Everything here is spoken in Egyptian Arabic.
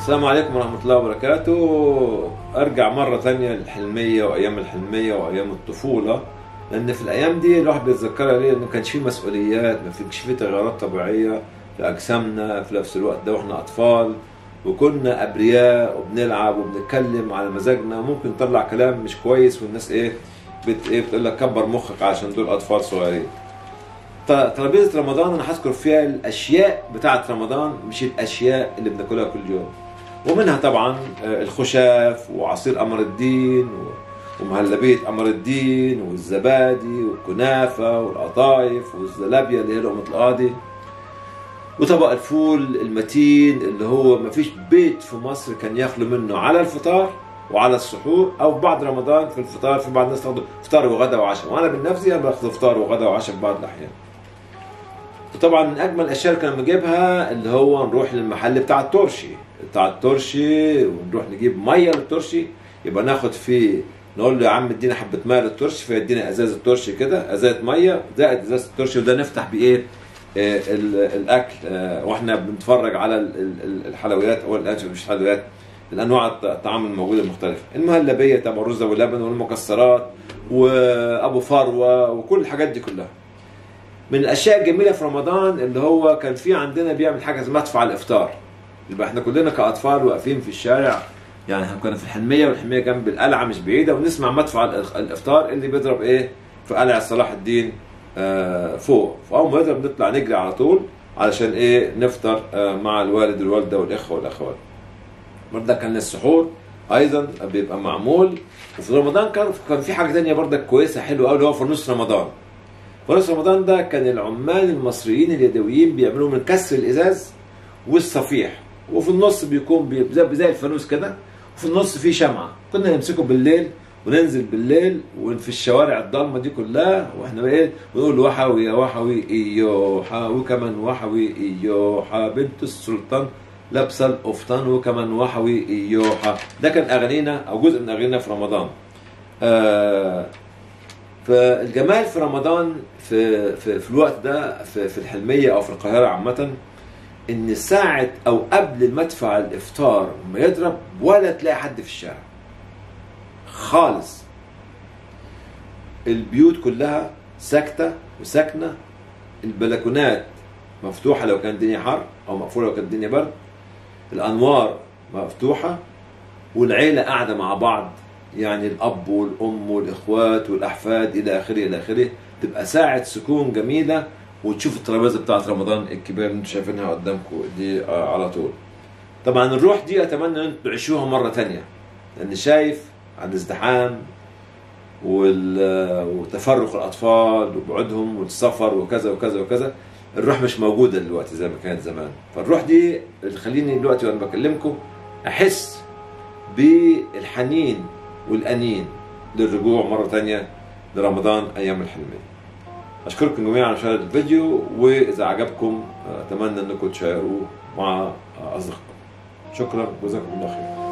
السلام عليكم ورحمة الله وبركاته أرجع مرة تانية للحلمية وأيام الحلمية وأيام الطفولة لأن في الأيام دي الواحد بيتذكرها ليه إن ما كانش فيه مسؤوليات ما كانش فيه تغيرات طبيعية في أجسامنا في نفس الوقت ده وإحنا أطفال وكنا أبرياء وبنلعب وبنتكلم على مزاجنا وممكن نطلع كلام مش كويس والناس إيه بت إيه بتقول لك كبر مخك عشان دول أطفال صغيرين ط- ترابيزه رمضان انا هذكر فيها الاشياء بتاعه رمضان مش الاشياء اللي بناكلها كل يوم ومنها طبعا آه، الخشاف وعصير قمر الدين و- ومهلبيه قمر الدين والزبادي والكنافه والقطايف والزلابيه اللي هي لقمه القاضي وطبق الفول المتين اللي هو ما فيش بيت في مصر كان يخلو منه على الفطار وعلى السحور او بعد رمضان في الفطار في بعض الناس تاخده فطار وغدا وعشاء وانا بالنفسي انا باخذ فطار وغدا وعشاء في بعض الاحيان وطبعا من اجمل الاشياء اللي كنا بنجيبها اللي هو نروح للمحل بتاع الترشي بتاع الترشي ونروح نجيب ميه للترشي يبقى ناخد فيه نقول له يا عم ادينا حبه ميه للترشي فيدينا ازازه ترشي كده ازازه ميه زائد ازازه الترشي وده نفتح بايه آه، ال- الاكل آه، واحنا بنتفرج على ال- ال- ال- الحلويات او الأنواع- مش حلويات الانواع الط- الطعام الموجوده المختلفه المهلبيه طبعا الرز واللبن والمكسرات وابو فروه وكل الحاجات دي كلها من الاشياء الجميله في رمضان اللي هو كان في عندنا بيعمل حاجه اسمها مدفع الافطار يبقى احنا كلنا كاطفال واقفين في الشارع يعني احنا كنا في الحلميه والحلميه جنب القلعه مش بعيده ونسمع مدفع الإخ- الافطار اللي بيضرب ايه في قلعه صلاح الدين آه فوق فاول ما يضرب نطلع نجري على طول علشان ايه نفطر آه مع الوالد والوالده والاخوه والاخوات برضه كان السحور ايضا بيبقى معمول وفي رمضان كان كان في حاجه ثانيه برضه كويسه حلوه قوي اللي هو في نص رمضان فانوس رمضان ده كان العمال المصريين اليدويين بيعملوه من كسر الازاز والصفيح وفي النص بيكون بي- زي زي الفانوس كده وفي النص فيه شمعه كنا نمسكه بالليل وننزل بالليل وفي الشوارع الضلمه دي كلها واحنا بقى ايه ونقول وحوي يا وحوي ايوحا وكمان وحوي ايوحا بنت السلطان لابسه القفطان وكمان وحوي ايوحا ده كان اغانينا او جزء من اغانينا في رمضان آه فالجمال في رمضان في في, في الوقت ده في, في الحلميه او في القاهره عامه ان ساعه او قبل المدفع الافطار ما يضرب ولا تلاقي حد في الشارع خالص البيوت كلها ساكته وساكنه البلكونات مفتوحه لو كان الدنيا حر او مقفوله لو كانت الدنيا برد الانوار مفتوحه والعيله قاعده مع بعض يعني الاب والام والاخوات والاحفاد الى اخره الى اخره تبقى ساعه سكون جميله وتشوف الترابيزه بتاعت رمضان الكبيره اللي انتم شايفينها قدامكم دي آه، على طول طبعا الروح دي اتمنى ان انتم تعيشوها مره تانية لان شايف على الازدحام وال- وتفرق الاطفال وبعدهم والسفر وكذا وكذا وكذا الروح مش موجوده دلوقتي زي ما كانت زمان فالروح دي اللي تخليني دلوقتي وانا بكلمكم احس بالحنين والأنين للرجوع مرة تانية لرمضان أيام الحلمية أشكركم جميعا على مشاهدة الفيديو وإذا عجبكم أتمنى أنكم تشيروه مع أصدقائكم شكرا جزاكم الله خير